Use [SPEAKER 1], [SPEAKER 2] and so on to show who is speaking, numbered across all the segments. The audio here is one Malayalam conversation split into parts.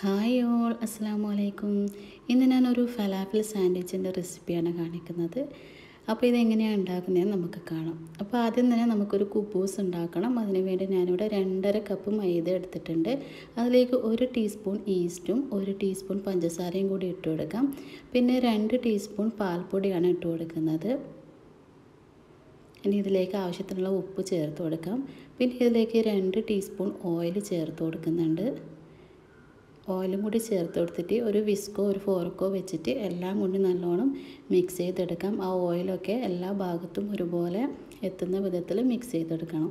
[SPEAKER 1] ഹായ് ഓൾ അസ്സാം വലൈക്കും ഇന്ന് ഞാനൊരു ഫലാഫിൽ സാൻഡ്വിച്ചിൻ്റെ റെസിപ്പിയാണ് കാണിക്കുന്നത് അപ്പോൾ ഇതെങ്ങനെയാണ് ഉണ്ടാക്കുന്നതെന്ന് നമുക്ക് കാണാം അപ്പോൾ ആദ്യം തന്നെ നമുക്കൊരു കുബൂസ് ഉണ്ടാക്കണം അതിന് വേണ്ടി ഞാനിവിടെ രണ്ടര കപ്പ് മൈദ എടുത്തിട്ടുണ്ട് അതിലേക്ക് ഒരു ടീസ്പൂൺ ഈസ്റ്റും ഒരു ടീസ്പൂൺ പഞ്ചസാരയും കൂടി ഇട്ട് കൊടുക്കാം പിന്നെ രണ്ട് ടീസ്പൂൺ പാൽപ്പൊടിയാണ് ഇട്ട് കൊടുക്കുന്നത് ഇനി ഇതിലേക്ക് ആവശ്യത്തിനുള്ള ഉപ്പ് ചേർത്ത് കൊടുക്കാം പിന്നെ ഇതിലേക്ക് രണ്ട് ടീസ്പൂൺ ഓയിൽ ചേർത്ത് കൊടുക്കുന്നുണ്ട് ഓയിലും കൂടി ചേർത്ത് കൊടുത്തിട്ട് ഒരു വിസ്കോ ഒരു ഫോർക്കോ വെച്ചിട്ട് എല്ലാം കൊണ്ട് നല്ലോണം മിക്സ് ചെയ്തെടുക്കാം ആ ഓയിലൊക്കെ എല്ലാ ഭാഗത്തും ഒരുപോലെ എത്തുന്ന വിധത്തിൽ മിക്സ് ചെയ്തെടുക്കണം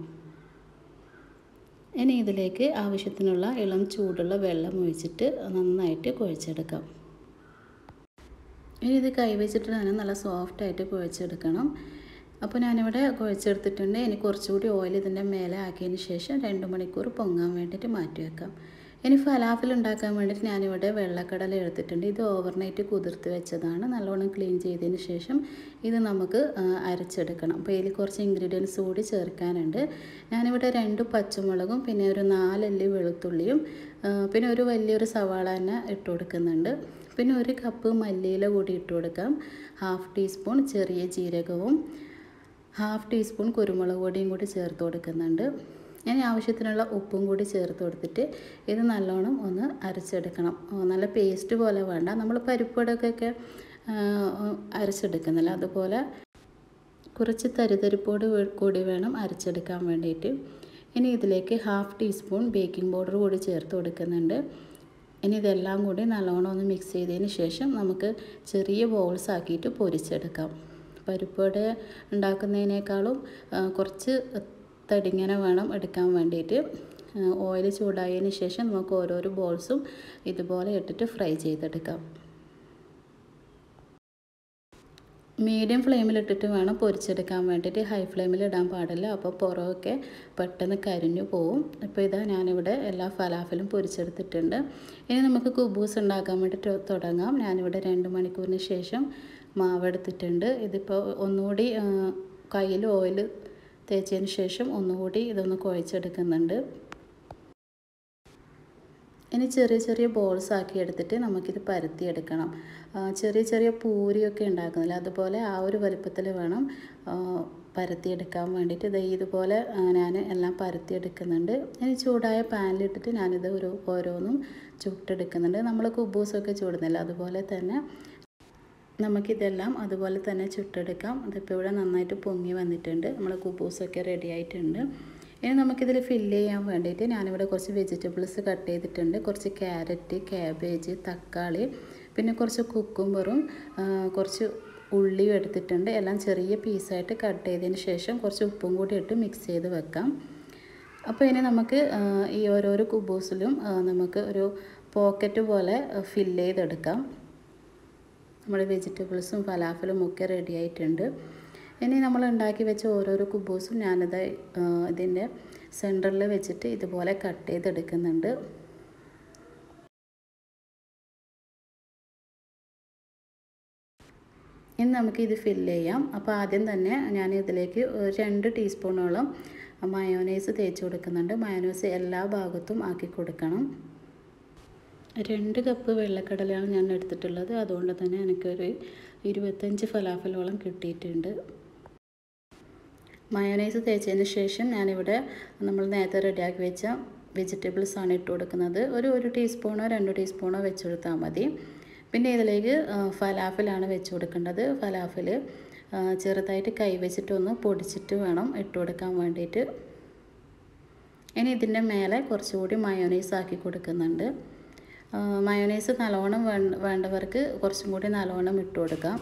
[SPEAKER 1] ഇനി ഇതിലേക്ക് ആവശ്യത്തിനുള്ള ഇളം ചൂടുള്ള വെള്ളം ഒഴിച്ചിട്ട് നന്നായിട്ട് കുഴച്ചെടുക്കാം ഇനി ഇത് കൈവച്ചിട്ട് തന്നെ നല്ല സോഫ്റ്റായിട്ട് കുഴച്ചെടുക്കണം അപ്പോൾ ഞാനിവിടെ കുഴച്ചെടുത്തിട്ടുണ്ട് ഇനി കുറച്ചുകൂടി ഓയിൽ ഇതിൻ്റെ മേലെ ആക്കിയതിന് ശേഷം രണ്ട് മണിക്കൂർ പൊങ്ങാൻ വേണ്ടിയിട്ട് മാറ്റി വെക്കാം ഇനി ഫലാഫിൽ ഉണ്ടാക്കാൻ വേണ്ടിയിട്ട് ഞാനിവിടെ വെള്ളക്കടല എടുത്തിട്ടുണ്ട് ഇത് ഓവർനൈറ്റ് കുതിർത്ത് വെച്ചതാണ് നല്ലോണം ക്ലീൻ ചെയ്തതിന് ശേഷം ഇത് നമുക്ക് അരച്ചെടുക്കണം അപ്പോൾ ഇതിൽ കുറച്ച് ഇൻഗ്രീഡിയൻസ് കൂടി ചേർക്കാനുണ്ട് ഞാനിവിടെ രണ്ട് പച്ചമുളകും പിന്നെ ഒരു നാലല്ലി വെളുത്തുള്ളിയും പിന്നെ ഒരു വലിയൊരു സവാള തന്നെ ഇട്ട് കൊടുക്കുന്നുണ്ട് പിന്നെ ഒരു കപ്പ് മല്ലിയില കൂടി ഇട്ട് കൊടുക്കാം ഹാഫ് ടീസ്പൂൺ ചെറിയ ജീരകവും ഹാഫ് ടീസ്പൂൺ കുരുമുളക് പൊടിയും കൂടി ചേർത്ത് കൊടുക്കുന്നുണ്ട് ഇനി ആവശ്യത്തിനുള്ള ഉപ്പും കൂടി ചേർത്ത് കൊടുത്തിട്ട് ഇത് നല്ലോണം ഒന്ന് അരച്ചെടുക്കണം നല്ല പേസ്റ്റ് പോലെ വേണ്ട നമ്മൾ പരിപ്പടക്കൊക്കെ അരച്ചെടുക്കുന്നില്ല അതുപോലെ കുറച്ച് തരിതരിപ്പോട് കൂടി വേണം അരച്ചെടുക്കാൻ വേണ്ടിയിട്ട് ഇനി ഇതിലേക്ക് ഹാഫ് ടീസ്പൂൺ ബേക്കിംഗ് പൗഡർ കൂടി ചേർത്ത് കൊടുക്കുന്നുണ്ട് ഇനി ഇതെല്ലാം കൂടി നല്ലോണം ഒന്ന് മിക്സ് ചെയ്തതിന് ശേഷം നമുക്ക് ചെറിയ ബോൾസ് ആക്കിയിട്ട് പൊരിച്ചെടുക്കാം പരിപ്പുവട ഉണ്ടാക്കുന്നതിനേക്കാളും കുറച്ച് തടിങ്ങനെ വേണം എടുക്കാൻ വേണ്ടിയിട്ട് ഓയിൽ ചൂടായതിന് ശേഷം നമുക്ക് ഓരോരോ ബോൾസും ഇതുപോലെ ഇട്ടിട്ട് ഫ്രൈ ചെയ്തെടുക്കാം മീഡിയം ഫ്ലെയിമിലിട്ടിട്ട് വേണം പൊരിച്ചെടുക്കാൻ വേണ്ടിയിട്ട് ഹൈ ഫ്ലെയിമിൽ ഇടാൻ പാടില്ല അപ്പോൾ പുറമൊക്കെ പെട്ടെന്ന് കരിഞ്ഞു പോവും ഇപ്പോൾ ഇതാ ഞാനിവിടെ എല്ലാ ഫലാഫലും പൊരിച്ചെടുത്തിട്ടുണ്ട് ഇനി നമുക്ക് കുബൂസ് ഉണ്ടാക്കാൻ വേണ്ടിയിട്ട് തുടങ്ങാം ഞാനിവിടെ രണ്ട് മണിക്കൂറിന് ശേഷം മാവെടുത്തിട്ടുണ്ട് ഇതിപ്പോൾ ഒന്നുകൂടി കയ്യിൽ ഓയിൽ തേച്ചതിന് ശേഷം ഒന്നുകൂടി ഇതൊന്ന് കുഴച്ചെടുക്കുന്നുണ്ട് ഇനി ചെറിയ ചെറിയ ബോൾസ് ആക്കി എടുത്തിട്ട് നമുക്കിത് പരത്തിയെടുക്കണം ചെറിയ ചെറിയ പൂരിയൊക്കെ ഉണ്ടാക്കുന്നില്ല അതുപോലെ ആ ഒരു വലുപ്പത്തിൽ വേണം പരത്തിയെടുക്കാൻ വേണ്ടിയിട്ട് ഇത് ഇതുപോലെ ഞാൻ എല്ലാം പരത്തിയെടുക്കുന്നുണ്ട് ഇനി ചൂടായ പാനിലിട്ടിട്ട് ഞാനിത് ഒരു ഓരോന്നും ചുട്ടെടുക്കുന്നുണ്ട് നമ്മൾ കുബൂസൊക്കെ ചൂടുന്നില്ല അതുപോലെ തന്നെ നമുക്കിതെല്ലാം അതുപോലെ തന്നെ ചുട്ടെടുക്കാം ഇതിപ്പോൾ ഇവിടെ നന്നായിട്ട് പൊങ്ങി വന്നിട്ടുണ്ട് നമ്മൾ കുബൂസൊക്കെ റെഡി ആയിട്ടുണ്ട് ഇനി നമുക്കിതിൽ ഫില്ല് ചെയ്യാൻ വേണ്ടിയിട്ട് ഞാനിവിടെ കുറച്ച് വെജിറ്റബിൾസ് കട്ട് ചെയ്തിട്ടുണ്ട് കുറച്ച് ക്യാരറ്റ് ക്യാബേജ് തക്കാളി പിന്നെ കുറച്ച് കുക്കുംബറും കുറച്ച് ഉള്ളിയും എടുത്തിട്ടുണ്ട് എല്ലാം ചെറിയ പീസായിട്ട് കട്ട് ചെയ്തതിന് ശേഷം കുറച്ച് ഉപ്പും കൂടി ഇട്ട് മിക്സ് ചെയ്ത് വെക്കാം അപ്പോൾ ഇനി നമുക്ക് ഈ ഓരോരോ കുബൂസിലും നമുക്ക് ഒരു പോക്കറ്റ് പോലെ ഫില്ല് ചെയ്തെടുക്കാം നമ്മുടെ വെജിറ്റബിൾസും ഫലാഫലും ഒക്കെ റെഡി ആയിട്ടുണ്ട് ഇനി നമ്മൾ ഉണ്ടാക്കി വെച്ച ഓരോരോ കുബൂസും ഞാനിത് ഇതിൻ്റെ സെൻറ്ററിൽ വെച്ചിട്ട് ഇതുപോലെ കട്ട് ചെയ്തെടുക്കുന്നുണ്ട് ഇനി നമുക്ക് ഇത് ഫില്ല് ചെയ്യാം അപ്പോൾ ആദ്യം തന്നെ ഞാൻ ഇതിലേക്ക് രണ്ട് ടീസ്പൂണോളം മയോനൈസ് തേച്ച് കൊടുക്കുന്നുണ്ട് മയോനൈസ് എല്ലാ ഭാഗത്തും ആക്കി കൊടുക്കണം രണ്ട് കപ്പ് വെള്ളക്കടലയാണ് ഞാൻ എടുത്തിട്ടുള്ളത് അതുകൊണ്ട് തന്നെ എനിക്കൊരു ഇരുപത്തഞ്ച് ഫലാഫലോളം കിട്ടിയിട്ടുണ്ട് മയോനൈസ് തേച്ചതിന് ശേഷം ഞാനിവിടെ നമ്മൾ നേരത്തെ റെഡിയാക്കി വെച്ച വെജിറ്റബിൾസ് ആണ് ഇട്ട് കൊടുക്കുന്നത് ഒരു ഒരു ടീസ്പൂണോ രണ്ട് ടീസ്പൂണോ വെച്ച് കൊടുത്താൽ മതി പിന്നെ ഇതിലേക്ക് ഫലാഫിലാണ് വെച്ച് കൊടുക്കേണ്ടത് ഫലാഫിൽ ചെറുതായിട്ട് കൈ വെച്ചിട്ടൊന്ന് പൊടിച്ചിട്ട് വേണം ഇട്ട് കൊടുക്കാൻ വേണ്ടിയിട്ട് ഇനി ഇതിൻ്റെ മേലെ കുറച്ചുകൂടി മയോനൈസ് ആക്കി കൊടുക്കുന്നുണ്ട് മയോനൈസ് നല്ലോണം വേണ്ടവർക്ക് കുറച്ചും കൂടി നല്ലോണം ഇട്ട് കൊടുക്കാം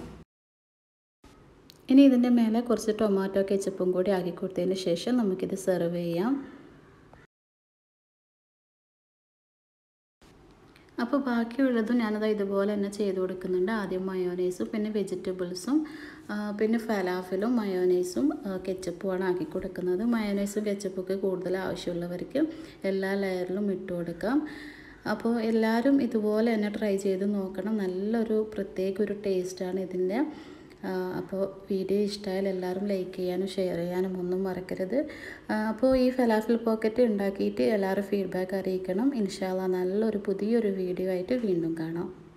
[SPEAKER 1] ഇനി ഇതിൻ്റെ മേലെ കുറച്ച് ടൊമാറ്റോ കെച്ചപ്പും കൂടി ആക്കി കൊടുത്തതിന് ശേഷം നമുക്കിത് സെർവ് ചെയ്യാം അപ്പോൾ ബാക്കിയുള്ളതും ഞാനത് ഇതുപോലെ തന്നെ ചെയ്ത് കൊടുക്കുന്നുണ്ട് ആദ്യം മയോനൈസും പിന്നെ വെജിറ്റബിൾസും പിന്നെ ഫലാഫിലും മയോനൈസും കെച്ചപ്പുമാണ് ആക്കി കൊടുക്കുന്നത് മയോനൈസും കെച്ചപ്പൊക്കെ കൂടുതൽ ആവശ്യമുള്ളവർക്ക് എല്ലാ ലെയറിലും ഇട്ട് കൊടുക്കാം അപ്പോൾ എല്ലാവരും ഇതുപോലെ തന്നെ ട്രൈ ചെയ്ത് നോക്കണം നല്ലൊരു പ്രത്യേക ഒരു ടേസ്റ്റാണ് ഇതിൻ്റെ അപ്പോൾ വീഡിയോ ഇഷ്ടമായാൽ എല്ലാവരും ലൈക്ക് ചെയ്യാനും ഷെയർ ചെയ്യാനും ഒന്നും മറക്കരുത് അപ്പോൾ ഈ ഫലാഫിൽ പോക്കറ്റ് ഉണ്ടാക്കിയിട്ട് എല്ലാവരും ഫീഡ്ബാക്ക് അറിയിക്കണം ഇൻഷാല്ല നല്ലൊരു പുതിയൊരു വീഡിയോ ആയിട്ട് വീണ്ടും കാണാം